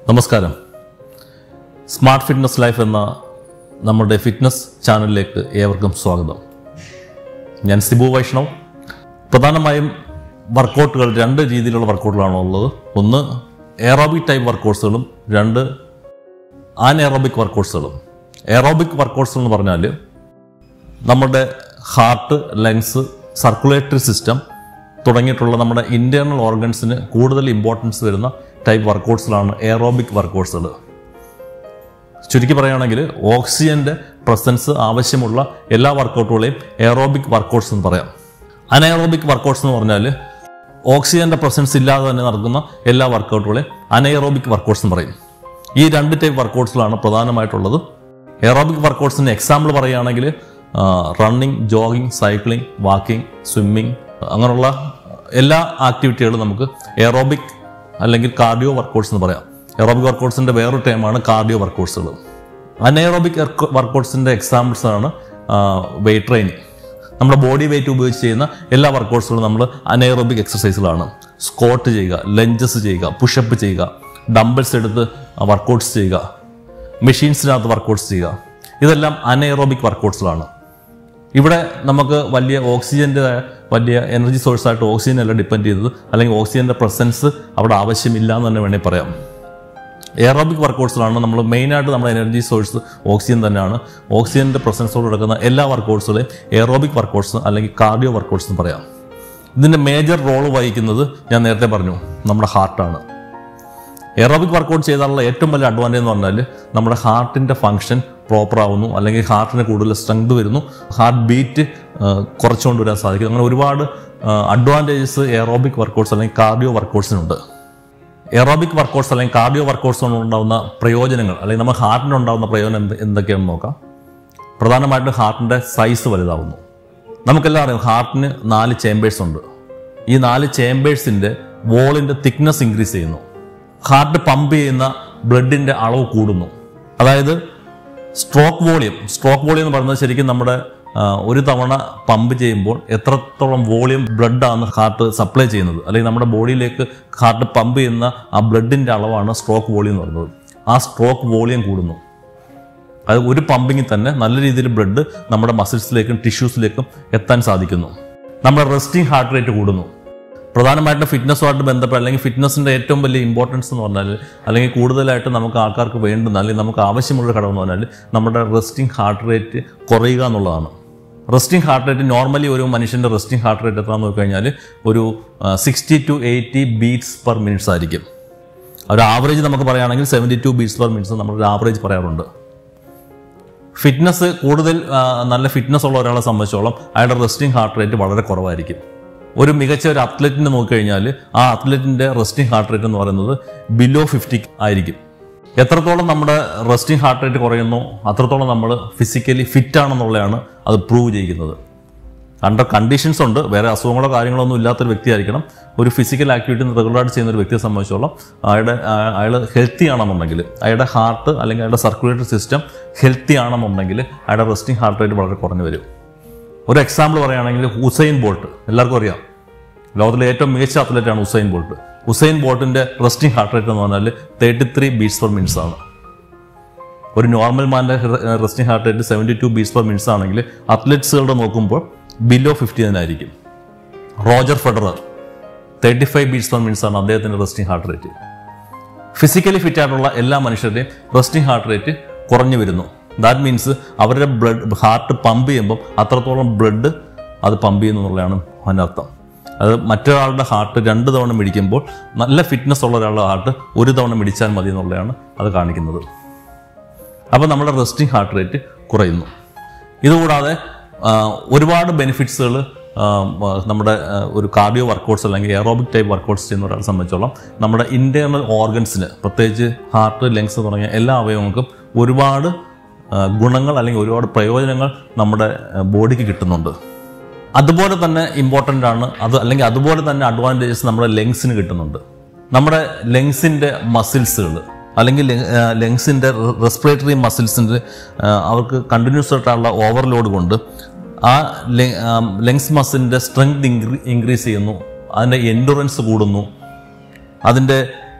നമസ്കാരം smart fitness life എന്ന നമ്മുടെ ഫിറ്റ്നസ് ചാനലിലേക്ക് ഏവർക്കും സ്വാഗതം ഞാൻ സിബു വൈഷ്ണവ് പ്രധാനമായും വർക്കൗട്ടുകൾ രണ്ട് രീതിയിലുള്ള വർക്കൗട്ടുകളാണ് ഉള്ളത് ഒന്ന് എയറോബിക് ടൈപ്പ് വർക്കൗട്ട്സുകളും രണ്ട് അൺഎറോബിക് വർക്കൗട്ട്സുകളും എയറോബിക് വർക്കൗട്ട്സ് എന്ന് പറഞ്ഞാൽ നമ്മുടെ ഹാർട്ട് ലങ്സ് സർക്കുലേറ്ററി സിസ്റ്റം തുടങ്ങിയിട്ടുള്ള നമ്മുടെ ഇന്റേണൽ ഓർഗൻസിന് കൂടുതൽ ഇമ്പോർട്ടൻസ് വരുന്ന ടൈപ്പ് വർക്കൗട്ട്സിലാണ് എയറോബിക് വർക്കൗട്ട്സുകൾ ചുരുക്കി പറയുകയാണെങ്കിൽ ഓക്സിജന്റെ പ്രസൻസ് ആവശ്യമുള്ള എല്ലാ വർക്കൗട്ടുകളെയും എയറോബിക് വർക്കൗട്ട്സ് എന്ന് പറയാം അനഎറോബിക് വർക്കൗട്ട്സ് എന്ന് പറഞ്ഞാൽ ഓക്സിജന്റെ പ്രസൻസ് ഇല്ലാതെ തന്നെ നടക്കുന്ന എല്ലാ വർക്കൗട്ടുകളെയും അനഎറോബിക് വർക്കൗട്ട്സ് എന്ന് പറയും ഈ രണ്ട് ടൈപ്പ് വർക്കൗട്ട്സിലാണ് പ്രധാനമായിട്ടുള്ളത് എയറോബിക് വർക്കൗട്ട്സിന് എക്സാമ്പിൾ പറയുകയാണെങ്കിൽ running jogging cycling walking swimming അങ്ങനെയുള്ള എല്ലാ ആക്ടിവിറ്റികളും നമുക്ക് എയറോബിക് അല്ലെങ്കിൽ കാർഡിയോ വർക്കൗട്ട്സ് എന്ന് പറയാം എയറോബിക് വർക്കൗട്ട്സിന്റെ വേറൊരു ടൈമാണ് കാർഡിയോ വർക്കൗട്ട്സുകൾ അനഎറോബിക് വർക്കൗട്ട്സിന്റെ എക്സാമ്പിൾസ് ആണ് വെയിറ്റ് ട്രെയിനിങ് നമ്മുടെ ബോഡി വെയിറ്റ് ഉപയോഗിച്ച് ചെയ്യുന്ന എല്ലാ വർക്കൗട്ട്സുകളും നമ്മൾ അനഎറോബിക് എക്സസൈസുകളാണ് സ്ക്വാട്ട് ചെയ്യുക ലഞ്ചസ് ചെയ്യുക പുഷപ്പ് ചെയ്യുക ഡംബിൾസ് എടുത്ത് വർക്കൗട്ട്സ് ചെയ്യുക മെഷീൻസിനകത്ത് വർക്കൗട്ട്സ് ചെയ്യുക ഇതെല്ലാം അനഎറോബിക് വർക്കൗട്ട്സിലാണ് ഇവിടെ നമുക്ക് വലിയ ഓക്സിജന്റെ വലിയ എനർജി സോഴ്സ് ആയിട്ട് ഓക്സിജൻ അല്ല ഡിപ്പെൻഡ് ചെയ്തത് അല്ലെങ്കിൽ ഓക്സിജന്റെ പ്രസൻസ് അവിടെ ആവശ്യമില്ല എന്ന് തന്നെ വേണമെങ്കിൽ പറയാം എയറോബിക് വർക്കൗട്ട്സിലാണ് നമ്മൾ മെയിനായിട്ട് നമ്മുടെ എനർജി സോഴ്സ് ഓക്സിജൻ തന്നെയാണ് ഓക്സിജന്റെ പ്രസൻസോട് നടക്കുന്ന എല്ലാ വർക്കൗട്ട്സുകളെയും എയറോബിക് വർക്കൗട്ട്സ് അല്ലെങ്കിൽ കാർഡിയോ വർക്കൗട്ട്സ് എന്ന് പറയാം ഇതിന്റെ മേജർ റോൾ വഹിക്കുന്നത് ഞാൻ നേരത്തെ പറഞ്ഞു നമ്മുടെ ഹാർട്ടാണ് എയറോബിക് വർക്കൗട്ട് ചെയ്താലുള്ള ഏറ്റവും വലിയ അഡ്വാൻറ്റേജ് എന്ന് പറഞ്ഞാൽ നമ്മുടെ ഹാർട്ടിന്റെ ഫംഗ്ഷൻ പ്രോപ്പർ ആവുന്നു അല്ലെങ്കിൽ ഹാർട്ടിന് കൂടുതൽ സ്ട്രെങ്ത് വരുന്നു ഹാർട്ട് ബീറ്റ് കുറച്ചുകൊണ്ട് വരാൻ സാധിക്കും അങ്ങനെ ഒരുപാട് അഡ്വാൻറ്റേജസ് എയറോബിക് വർക്കൗട്ട്സ് അല്ലെങ്കിൽ കാർഡിയോ വർക്കൗട്ട്സിനുണ്ട് എയറോബിക് വർക്കൗട്ട്സ് അല്ലെങ്കിൽ കാർഡിയോ വർക്കൗട്ട്സ് കൊണ്ട് ഉണ്ടാകുന്ന പ്രയോജനങ്ങൾ അല്ലെങ്കിൽ നമ്മുടെ ഹാർട്ടിന് ഉണ്ടാകുന്ന പ്രയോജനം എന്ത് എന്തൊക്കെയാണെന്ന് നോക്കാം പ്രധാനമായിട്ടും ഹാർട്ടിന്റെ സൈസ് വലുതാവുന്നു നമുക്കെല്ലാം അറിയാം ഹാർട്ടിന് നാല് ചേമ്പേഴ്സ് ഉണ്ട് ഈ നാല് ചേമ്പേഴ്സിന്റെ വോളിന്റെ തിക്നെസ് ഇൻക്രീസ് ചെയ്യുന്നു ഹാർട്ട് പമ്പ് ചെയ്യുന്ന ബ്ലഡിന്റെ അളവ് കൂടുന്നു അതായത് സ്ട്രോക്ക് വോളിയം സ്ട്രോക്ക് വോളിയം എന്ന് പറയുന്നത് ശരിക്കും നമ്മുടെ ആ, ഒരു തവണ പമ്പ് ചെയ്യുമ്പോൾ എത്രത്തോളം വോളിയം ബ്ലഡാണ് ഹാർട്ട് സപ്ലൈ ചെയ്യുന്നത് അല്ലെങ്കിൽ നമ്മുടെ ബോഡിയിലേക്ക് ഹാർട്ട് പമ്പ് ചെയ്യുന്ന ആ ബ്ലഡിന്റെ അളവാണ് സ്ട്രോക്ക് വോളിയം എന്ന് പറയുന്നത് ആ സ്ട്രോക്ക് വോളിയം കൂടുന്നു അത് ഒരു പമ്പിങ്ങിൽ തന്നെ നല്ല രീതിയിൽ ബ്ലഡ് നമ്മുടെ മസിൽസിലേക്കും ടിഷ്യൂസിലേക്കും എത്താൻ സാധിക്കുന്നു നമ്മുടെ റെസ്റ്റിംഗ് ഹാർട്ട് റേറ്റ് കൂടുന്നു പ്രധാനമായിട്ടും ഫിറ്റ്നസ്സുമായിട്ട് ബന്ധപ്പെട്ട് അല്ലെങ്കിൽ ഫിറ്റ്നസിന്റെ ഏറ്റവും വലിയ ഇമ്പോർട്ടൻസ് എന്ന് പറഞ്ഞാൽ അല്ലെങ്കിൽ കൂടുതലായിട്ട് നമുക്ക് ആൾക്കാർക്ക് വേണ്ടുന്ന അല്ലെങ്കിൽ നമുക്ക് ആവശ്യമുള്ള ഘടകം എന്ന് പറഞ്ഞാൽ നമ്മുടെ റെസ്റ്റിംഗ് ഹാർട്ട് റേറ്റ് കുറയുക എന്നുള്ളതാണ് റെസ്റ്റിംഗ് ഹാർട്ട് റേറ്റ് നോർമലി ഒരു മനുഷ്യന്റെ റെസ്റ്റിംഗ് ഹാർട്ട് റേറ്റ് എത്രയാണെന്ന് നോക്കി കഴിഞ്ഞാൽ ഒരു sixty to eighty beats per minutes ആയിരിക്കും ഒരു ആവറേജ് നമുക്ക് പറയുകയാണെങ്കിൽ seventy two beats per minutes നമ്മളൊരു ആവറേജ് പറയാറുണ്ട് ഫിറ്റ്നസ് കൂടുതൽ ആ, നല്ല ഫിറ്റ്നസ് ഉള്ള ഒരാളെ സംബന്ധിച്ചോളം അയാളുടെ റെസ്റ്റിംഗ് ഹാർട്ട് റേറ്റ് വളരെ കുറവായിരിക്കും ഒരു മികച്ച ഒരു അത്ലറ്റിനെ നോക്കിക്കഴിഞ്ഞാൽ ആ അത്ലറ്റിന്റെ റെസ്റ്റിംഗ് ഹാർട്ട് റേറ്റ് എന്ന് പറയുന്നത് ബിലോ ഫിഫ്റ്റി ആയിരിക്കും എത്രത്തോളം നമ്മുടെ റെസ്റ്റിംഗ് ഹാർട്ട് റേറ്റ് കുറയുന്നു അത്രത്തോളം നമ്മൾ ഫിസിക്കലി ഫിറ്റ് ആണെന്നുള്ളതാണ് അത് പ്രൂവ് ചെയ്യുന്നത് അണ്ടർ കണ്ടീഷൻസ് ഉണ്ട് വേറെ അസുഖങ്ങളോ കാര്യങ്ങളോ ഒന്നും ഇല്ലാത്തൊരു വ്യക്തിയായിരിക്കണം ഒരു ഫിസിക്കൽ ആക്ടിവിറ്റി റെഗുലറായിട്ട് ചെയ്യുന്ന ഒരു വ്യക്തിയെ സംബന്ധിച്ചോളം അയാളുടെ അയാൾ ഹെൽത്തി ആണെന്നുണ്ടെങ്കിൽ അയാളുടെ ഹാർട്ട് അല്ലെങ്കിൽ അയാളുടെ സർക്കുലേറ്ററി സിസ്റ്റം ഹെൽത്തി ആണെന്നുണ്ടെങ്കിൽ അയാളുടെ റെസ്റ്റിംഗ് ഹാർട്ട് റേറ്റ് വളരെ കുറഞ്ഞു വരും ഒരു എക്സാമ്പിൾ പറയുകയാണെങ്കിൽ ഹുസൈൻ ബോൾട്ട് എല്ലാവർക്കും അറിയാം ലോകത്തിലെ ഏറ്റവും മികച്ച അത്ലറ്റാണ് ഹുസൈൻ ബോൾട്ട് ഹുസൈൻ ബോൾട്ടിന്റെ റെസ്റ്റിംഗ് ഹാർട്ട് റേറ്റ് എന്ന് പറഞ്ഞാൽ thirty three beats per minutes ആണ് ഒരു നോർമൽ മാൻ്റെ resting heart rate seventy two beats per minutes ആണെങ്കിൽ അത്ലറ്റ്സുകളുടെ നോക്കുമ്പോൾ ബിലോ ഫിഫ്റ്റി തന്നെയായിരിക്കും Roger Federer thirty five beats per minutes ആണ് അദ്ദേഹത്തിന്റെ resting heart rate physically fit ആയിട്ടുള്ള എല്ലാ മനുഷ്യരുടെയും റെസ്റ്റിംഗ് ഹാർട്ട് റേറ്റ് കുറഞ്ഞു വരുന്നു ദാറ്റ് മീൻസ് അവരുടെ ബ്ലഡ് ഹാർട്ട് പമ്പ് ചെയ്യുമ്പോൾ അത്രത്തോളം ബ്ലഡ് അത് പമ്പ് ചെയ്യുന്നു എന്നുള്ളതാണ് അതിനർത്ഥം അത് മറ്റൊരാളുടെ ഹാർട്ട് രണ്ട് തവണ മിടിക്കുമ്പോൾ നല്ല ഫിറ്റ്നസ് ഉള്ള ഒരാളുടെ ഹാർട്ട് ഒരു തവണ മിടിച്ചാൽ മതി എന്നുള്ളതാണ് അത് കാണിക്കുന്നത് അപ്പോൾ നമ്മുടെ റെസ്റ്റിംഗ് ഹാർട്ട് റേറ്റ് കുറയുന്നു ഇതുകൂടാതെ ആ, ഒരുപാട് ബെനിഫിറ്റ്സുകൾ നമ്മുടെ ആ, ഒരു കാർഡിയോ വർക്കൗട്ട്സ് അല്ലെങ്കിൽ എയറോബിക് ടൈപ്പ് വർക്കൗട്ട്സ് ചെയ്യുന്ന ഒരാളെ സംബന്ധിച്ചോളം നമ്മുടെ ഇന്റേണൽ ഓർഗൻസിന് പ്രത്യേകിച്ച് ഹാർട്ട് ലങ്സ് തുടങ്ങിയ എല്ലാ അവയവങ്ങൾക്കും ഒരുപാട് ആ, ഗുണങ്ങൾ അല്ലെങ്കിൽ ഒരുപാട് പ്രയോജനങ്ങൾ നമ്മുടെ ആ, ബോഡിക്ക് കിട്ടുന്നുണ്ട് അതുപോലെ തന്നെ ഇമ്പോർട്ടൻ്റ് ആണ് അത് അല്ലെങ്കിൽ അതുപോലെ തന്നെ അഡ്വാൻറ്റേജസ് നമ്മുടെ ലങ്സിന് കിട്ടുന്നുണ്ട് നമ്മുടെ ലങ്സിൻ്റെ മസിൽസുകൾ അല്ലെങ്കിൽ ലങ്സിൻ്റെ റെസ്പിറേറ്ററി മസിൽസിൻ്റെ അവർക്ക് കണ്ടിന്യൂസ് ആയിട്ടുള്ള ഓവർലോഡ് കൊണ്ട് ആ ലങ്സ് മസിലിൻ്റെ സ്ട്രെങ്ത് ഇൻക്രീസ് ചെയ്യുന്നു അതിൻ്റെ എൻഡുറൻസ് കൂടുന്നു അതിൻ്റെ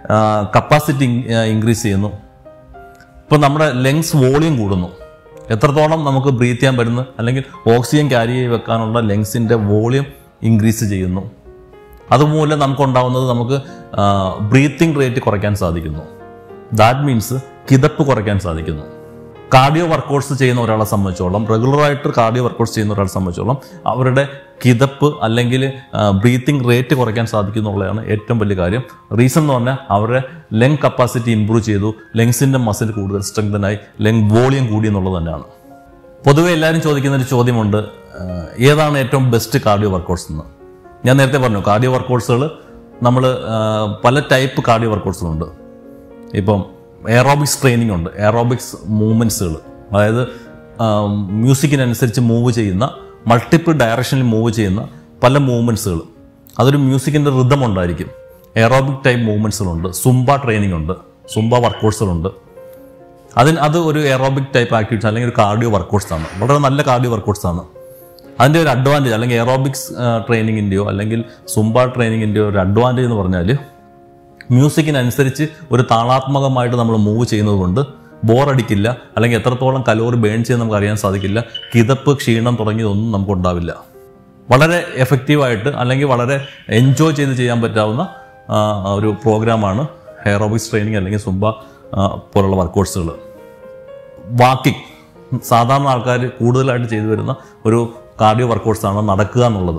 കപ്പാസിറ്റി ഇൻക്രീസ് ചെയ്യുന്നു ഇപ്പോൾ നമ്മുടെ ലങ്സ് വോളിയം കൂടുന്നു എത്രത്തോളം നമുക്ക് ബ്രീത്ത് ചെയ്യാൻ പറ്റുന്നു അല്ലെങ്കിൽ ഓക്സിജൻ ക്യാരി ചെയ്ത് വെക്കാനുള്ള ലങ്സിൻ്റെ വോളിയം ഇൻക്രീസ് ചെയ്യുന്നു അതുമൂലം നമുക്കുണ്ടാവുന്നത് നമുക്ക് ബ്രീത്തിങ് റേറ്റ് കുറയ്ക്കാൻ സാധിക്കുന്നു ദാറ്റ് മീൻസ് കിതപ്പ് കുറയ്ക്കാൻ സാധിക്കുന്നു കാർഡിയോ വർക്കൗട്ട്സ് ചെയ്യുന്ന ഒരാളെ സംബന്ധിച്ചോളം റെഗുലറായിട്ട് കാർഡിയോ വർക്കൗട്ട്സ് ചെയ്യുന്ന ഒരാളെ സംബന്ധിച്ചോളം അവരുടെ കിതപ്പ് അല്ലെങ്കിൽ ബ്രീത്തിങ് റേറ്റ് കുറയ്ക്കാൻ സാധിക്കുന്നുള്ളതാണ് ഏറ്റവും വലിയ കാര്യം റീസൺ എന്ന് പറഞ്ഞാൽ അവരുടെ ലങ് കപ്പാസിറ്റി ഇമ്പ്രൂവ് ചെയ്തു ലങ്സിൻ്റെ മസിൽ കൂടുതൽ സ്ട്രെങ്തനായി ലങ് വോളിയം കൂടി എന്നുള്ളത് തന്നെയാണ് പൊതുവെ എല്ലാവരും ചോദിക്കുന്ന ഒരു ചോദ്യമുണ്ട് ആ, ഏതാണ് ഏറ്റവും ബെസ്റ്റ് കാർഡിയോ വർക്കൗട്ട്സ് എന്ന് ഞാൻ നേരത്തെ പറഞ്ഞു കാർഡിയോ വർക്കൗട്ട്സുകൾ നമ്മൾ പല ടൈപ്പ് കാർഡിയോ വർക്കൗട്ട്സുകളുണ്ട് ഇപ്പം എയറോബിക്സ് ട്രെയിനിങ് ഉണ്ട് എയറോബിക്സ് മൂവ്മെൻറ്റ്സുകൾ അതായത് മ്യൂസിക്കിനനുസരിച്ച് മൂവ് ചെയ്യുന്ന മൾട്ടിപ്പിൾ ഡയറക്ഷനിൽ മൂവ് ചെയ്യുന്ന പല മൂവ്മെൻറ്റ്സുകൾ അതൊരു മ്യൂസിക്കിൻ്റെ റിതം ഉണ്ടായിരിക്കും എയറോബിക് ടൈപ്പ് മൂവ്മെൻറ്റ്സുകളുണ്ട് സുംബ ട്രെയിനിങ് ഉണ്ട് സുംബ വർക്കൗട്ട്സുകളുണ്ട് അതിന് അത് ഒരു എയറോബിക് ടൈപ്പ് ആക്ടിവിറ്റീസ് അല്ലെങ്കിൽ ഒരു കാർഡിയോ വർക്കൗട്ട്സ് ആണ് വളരെ നല്ല കാർഡിയോ വർക്കൗട്ട്സ് ആണ് അതിൻ്റെ ഒരു അഡ്വാൻറ്റേജ് അല്ലെങ്കിൽ എയറോബിക്സ് ട്രെയിനിങ്ങിൻ്റെയോ അല്ലെങ്കിൽ സുംബ ട്രെയിനിങ്ങിൻ്റെയോ ഒരു അഡ്വാൻറ്റേജ് എന്ന് പറഞ്ഞാൽ മ്യൂസിക്കിനനുസരിച്ച് ഒരു താളാത്മകമായിട്ട് നമ്മൾ മൂവ് ചെയ്യുന്നത് കൊണ്ട് ബോറടിക്കില്ല അല്ലെങ്കിൽ എത്രത്തോളം കലോറി ബേൺ ചെയ്യാൻ നമുക്ക് അറിയാൻ സാധിക്കില്ല കിതപ്പ് ക്ഷീണം തുടങ്ങിയതൊന്നും നമുക്ക് ഉണ്ടാവില്ല വളരെ എഫക്റ്റീവായിട്ട് അല്ലെങ്കിൽ വളരെ എൻജോയ് ചെയ്ത് ചെയ്യാൻ പറ്റാവുന്ന ആ, ഒരു പ്രോഗ്രാമാണ് എയറോബിക്സ് ട്രെയിനിങ് അല്ലെങ്കിൽ സുംബ ആ, പോലുള്ള വർക്കൗട്ട്സുകൾ വാക്കിംഗ് സാധാരണ ആൾക്കാർ കൂടുതലായിട്ട് ചെയ്തു വരുന്ന ഒരു കാർഡിയോ വർക്കൗട്ട്സാണ് നടക്കുക എന്നുള്ളത്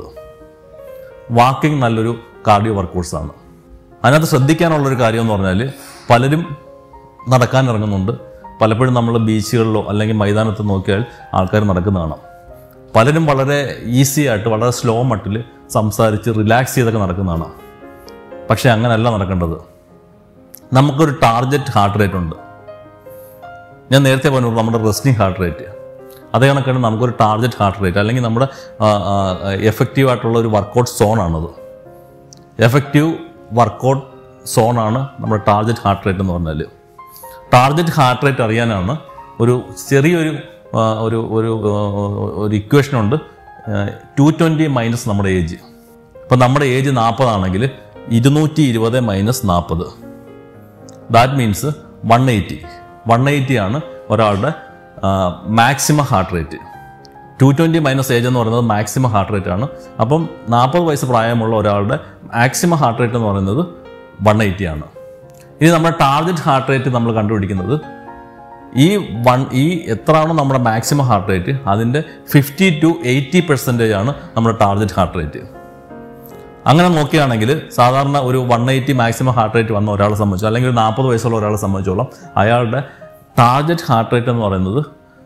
വാക്കിംഗ് നല്ലൊരു കാർഡിയോ വർക്കൗട്ട്സാണ് അതിനകത്ത് ശ്രദ്ധിക്കാനുള്ളൊരു കാര്യം എന്ന് പറഞ്ഞാൽ പലരും നടക്കാൻ ഇറങ്ങുന്നുണ്ട് പലപ്പോഴും നമ്മൾ ബീച്ചുകളിലോ അല്ലെങ്കിൽ മൈതാനത്ത് നോക്കിയാൽ ആൾക്കാർ നടക്കുന്ന കാണാം പലരും വളരെ ഈസി ആയിട്ട് വളരെ സ്ലോ മട്ടിൽ സംസാരിച്ച് റിലാക്സ് ചെയ്തൊക്കെ നടക്കുന്ന കാണാം പക്ഷേ അങ്ങനെയല്ല നടക്കേണ്ടത് നമുക്കൊരു ടാർഗറ്റ് ഹാർട്ട് റേറ്റ് ഉണ്ട് ഞാൻ നേരത്തെ പറഞ്ഞു നമ്മുടെ റെസ്റ്റിംഗ് ഹാർട്ട് റേറ്റ് അതേ കണക്കാണ് നമുക്കൊരു ടാർഗറ്റ് ഹാർട്ട് റേറ്റ് അല്ലെങ്കിൽ നമ്മുടെ എഫക്റ്റീവ് ആയിട്ടുള്ള ഒരു വർക്കൗട്ട് സോണാണത് എഫക്റ്റീവ് വർക്കൗട്ട് സോണാണ് നമ്മുടെ ടാർഗറ്റ് ഹാർട്ട് റേറ്റ് എന്ന് പറഞ്ഞാൽ ടാർഗറ്റ് ഹാർട്ട് റേറ്റ് അറിയാനാണ് ഒരു ചെറിയൊരു ആ, ഒരു ഒരു ആ, ഒരു ഇക്വേഷൻ ഉണ്ട് ടു ട്വൻറ്റി മൈനസ് നമ്മുടെ ഏജ് ഇപ്പം നമ്മുടെ ഏജ് നാൽപ്പതാണെങ്കിൽ ഇരുന്നൂറ്റി ഇരുപത് മൈനസ് നാൽപ്പത് that means one eighty one eighty ആണ് ഒരാളുടെ maximum heart rate two twenty minus age എന്ന് പറയുന്നത് മാക്സിമം ഹാർട്ട് റേറ്റ് ആണ് അപ്പം നാൽപ്പത് വയസ്സ് പ്രായമുള്ള ഒരാളുടെ മാക്സിമം ഹാർട്ട് റേറ്റ് എന്ന് പറയുന്നത് വൺ എയ്റ്റി ആണ് ഇനി നമ്മുടെ ടാർഗറ്റ് ഹാർട്ട് റേറ്റ് നമ്മൾ കണ്ടുപിടിക്കുന്നത് ഈ വൺ ഈ എത്രയാണോ നമ്മുടെ മാക്സിമം ഹാർട്ട് റേറ്റ് അതിൻ്റെ ഫിഫ്റ്റി ടു എയ്റ്റി പെർസെൻറ്റേജ് ആണ് നമ്മുടെ ടാർഗറ്റ് ഹാർട്ട് റേറ്റ് അങ്ങനെ നോക്കുകയാണെങ്കിൽ സാധാരണ ഒരു one eighty maximum heart rate വന്ന ഒരാളെ സംബന്ധിച്ചോ അല്ലെങ്കിൽ ഒരു നാൽപ്പത് വയസ്സുള്ള ഒരാളെ സംബന്ധിച്ചോളം അയാളുടെ ടാർഗറ്റ് ഹാർട്ട് റേറ്റ് എന്ന് പറയുന്നത്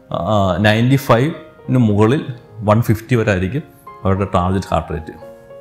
നയൻറ്റി ഫൈവിന് മുകളിൽ വൺ ഫിഫ്റ്റി വരെ ആയിരിക്കും അവരുടെ target heart rate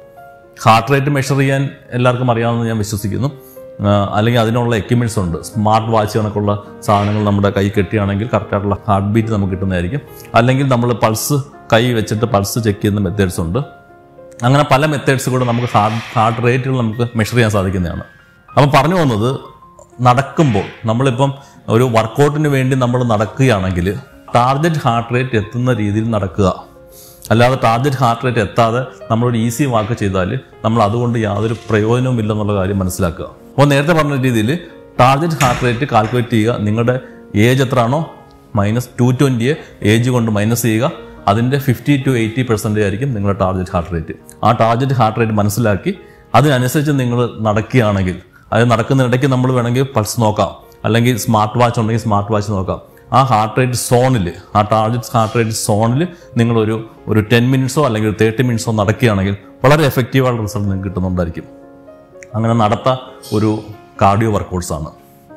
heart rate measure ചെയ്യാൻ എല്ലാവർക്കും അറിയാമെന്ന് ഞാൻ വിശ്വസിക്കുന്നു ആ, അല്ലെങ്കിൽ അതിനുള്ള എക്യുപ്മെൻറ്റ്സ് ഉണ്ട് സ്മാർട്ട് വാച്ച് കണക്കുള്ള സാധനങ്ങൾ നമ്മുടെ കൈ കെട്ടിയാണെങ്കിൽ കറക്റ്റായിട്ടുള്ള ഹാർട്ട് ബീറ്റ് നമുക്ക് കിട്ടുന്നതായിരിക്കും അല്ലെങ്കിൽ നമ്മൾ പൾസ് കൈ വെച്ചിട്ട് പൾസ് ചെക്ക് ചെയ്യുന്ന മെത്തേഡ്സ് ഉണ്ട് അങ്ങനെ പല മെത്തേഡ്സ് കൂടെ നമുക്ക് ഹാർട്ട് ഹാർട്ട് റേറ്റുകൾ നമുക്ക് മെഷർ ചെയ്യാൻ സാധിക്കുന്നതാണ് അപ്പം പറഞ്ഞു വന്നത് നടക്കുമ്പോൾ നമ്മളിപ്പം ഒരു വർക്കൗട്ടിന് വേണ്ടി നമ്മൾ നടക്കുകയാണെങ്കിൽ ടാർഗറ്റ് ഹാർട്ട് റേറ്റ് എത്തുന്ന രീതിയിൽ നടക്കുക അല്ലാതെ ടാർഗറ്റ് ഹാർട്ട് റേറ്റ് എത്താതെ നമ്മളൊരു ഈസി വാക്ക് ചെയ്താൽ നമ്മൾ അതുകൊണ്ട് യാതൊരു പ്രയോജനവും ഇല്ലെന്നുള്ള കാര്യം മനസ്സിലാക്കുക അപ്പോൾ നേരത്തെ പറഞ്ഞ രീതിയിൽ ടാർഗറ്റ് ഹാർട്ട് റേറ്റ് കാൽക്കുലേറ്റ് ചെയ്യുക നിങ്ങളുടെ ഏജ് എത്രയാണോ മൈനസ് ടു ട്വൻറ്റിയെ ഏജ് കൊണ്ട് മൈനസ് ചെയ്യുക അതിൻ്റെ ഫിഫ്റ്റി ടു എയ്റ്റി പെർസെൻറ്റേജ് ആയിരിക്കും നിങ്ങളുടെ ടാർഗറ്റ് ഹാർട്ട് റേറ്റ് ആ ടാർഗറ്റ് ഹാർട്ട് റേറ്റ് മനസ്സിലാക്കി അതിനനുസരിച്ച് നിങ്ങൾ നടക്കുകയാണെങ്കിൽ അത് നടക്കുന്നതിനിടയ്ക്ക് നമ്മൾ വേണമെങ്കിൽ പൾസ് നോക്കാം അല്ലെങ്കിൽ സ്മാർട്ട് വാച്ച് ഉണ്ടെങ്കിൽ സ്മാർട്ട് വാച്ച് നോക്കാം ആ ഹാർട്ട് റേറ്റ് സോണിൽ ആ ടാർഗറ്റ് ഹാർട്ട് റേറ്റ് സോണിൽ നിങ്ങളൊരു ഒരു ടെൻ മിനിറ്റ്സോ അല്ലെങ്കിൽ തേർട്ടി മിനിറ്റ്സോ നടക്കുകയാണെങ്കിൽ വളരെ എഫക്റ്റീവായിട്ടുള്ള റിസൾട്ട് നിങ്ങൾക്ക് കിട്ടുന്നുണ്ടായിരിക്കും അങ്ങനെ നടത്ത ഒരു കാർഡിയോ വർക്കൗട്ട്സ് ആണ്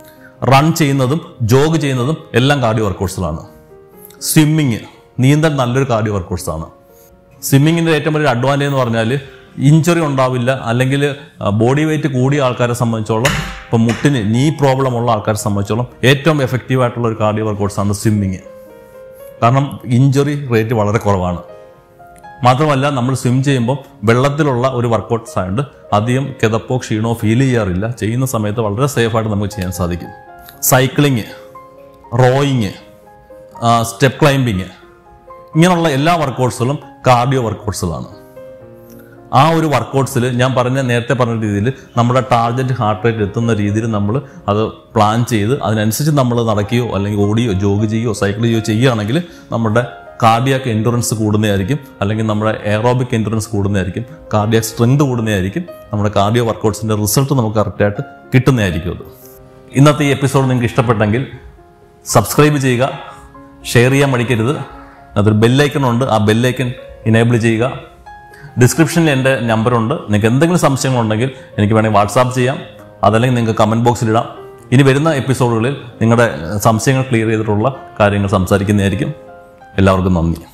റൺ ചെയ്യുന്നതും ജോഗ് ചെയ്യുന്നതും എല്ലാം കാർഡിയോ വർക്കൗട്ട്സുകളാണ് സ്വിമ്മിങ് നീന്തൽ നല്ലൊരു കാർഡിയോ വർക്കൗട്ട്സ് ആണ് സ്വിമ്മിങ്ങിൻ്റെ ഏറ്റവും വലിയ അഡ്വാൻറ്റേജ് എന്ന് പറഞ്ഞാൽ ഇഞ്ചുറി ഉണ്ടാവില്ല അല്ലെങ്കിൽ ബോഡി വെയിറ്റ് കൂടിയ ആൾക്കാരെ സംബന്ധിച്ചോളം ഇപ്പം മുട്ടിന് നീ പ്രോബ്ലം ഉള്ള ആൾക്കാരെ സംബന്ധിച്ചോളം ഏറ്റവും എഫക്റ്റീവ് ആയിട്ടുള്ള ഒരു കാർഡിയോ വർക്കൗട്ട്സ് ആണ് സ്വിമ്മിങ് കാരണം ഇഞ്ചുറി റേറ്റ് വളരെ കുറവാണ് മാത്രമല്ല നമ്മൾ സ്വിം ചെയ്യുമ്പോൾ വെള്ളത്തിലുള്ള ഒരു വർക്കൗട്ട്സ് ആയതുകൊണ്ട് അധികം കിതപ്പോ ക്ഷീണോ ഫീൽ ചെയ്യാറില്ല ചെയ്യുന്ന സമയത്ത് വളരെ സേഫായിട്ട് നമുക്ക് ചെയ്യാൻ സാധിക്കും സൈക്ലിങ് റോയിങ് സ്റ്റെപ്പ് ക്ലൈംബിങ് ഇങ്ങനെയുള്ള എല്ലാ വർക്കൗട്ട്സുകളും കാർഡിയോ വർക്കൗട്ട്സുകളാണ് ആ ഒരു വർക്കൗട്ട്സിൽ ഞാൻ പറഞ്ഞ നേരത്തെ പറഞ്ഞ രീതിയിൽ നമ്മുടെ ടാർഗറ്റ് ഹാർട്ട് റേറ്റ് എത്തുന്ന രീതിയിൽ നമ്മൾ അത് പ്ലാൻ ചെയ്ത് അതിനനുസരിച്ച് നമ്മൾ നടക്കുകയോ അല്ലെങ്കിൽ ഓടിയോ ജോഗ് ചെയ്യുകയോ സൈക്കിൾ ചെയ്യുകയോ ചെയ്യുകയാണെങ്കിൽ നമ്മുടെ കാർഡിയാക്ക് എൻഡുറൻസ് കൂടുന്നതായിരിക്കും അല്ലെങ്കിൽ നമ്മുടെ എയറോബിക് എൻഡുറൻസ് കൂടുന്നതായിരിക്കും കാർഡിയാക് സ്ട്രെങ്ത് കൂടുന്നതായിരിക്കും നമ്മുടെ കാർഡിയോ വർക്കൗട്ട്സിൻ്റെ റിസൾട്ട് നമുക്ക് കറക്റ്റായിട്ട് കിട്ടുന്നതായിരിക്കും അത് ഇന്നത്തെ ഈ എപ്പിസോഡ് നിങ്ങൾക്ക് ഇഷ്ടപ്പെട്ടെങ്കിൽ സബ്സ്ക്രൈബ് ചെയ്യുക ഷെയർ ചെയ്യാൻ മടിക്കരുത് അതൊരു ബെല്ലൈക്കൺ ഉണ്ട് ആ ബെല്ലൈക്കൺ ഇനേബിൾ ചെയ്യുക ഡിസ്ക്രിപ്ഷനിൽ എൻ്റെ നമ്പറുണ്ട് നിങ്ങൾക്ക് എന്തെങ്കിലും സംശയങ്ങളുണ്ടെങ്കിൽ എനിക്ക് വേണമെങ്കിൽ വാട്സാപ്പ് ചെയ്യാം അതല്ലെങ്കിൽ നിങ്ങൾക്ക് കമൻറ്റ് ബോക്സിൽ ഇടാം ഇനി വരുന്ന എപ്പിസോഡുകളിൽ നിങ്ങളുടെ സംശയങ്ങൾ ക്ലിയർ ചെയ്തിട്ടുള്ള കാര്യങ്ങൾ സംസാരിക്കുന്നതായിരിക്കും എല്ലാവർക്കും നന്ദി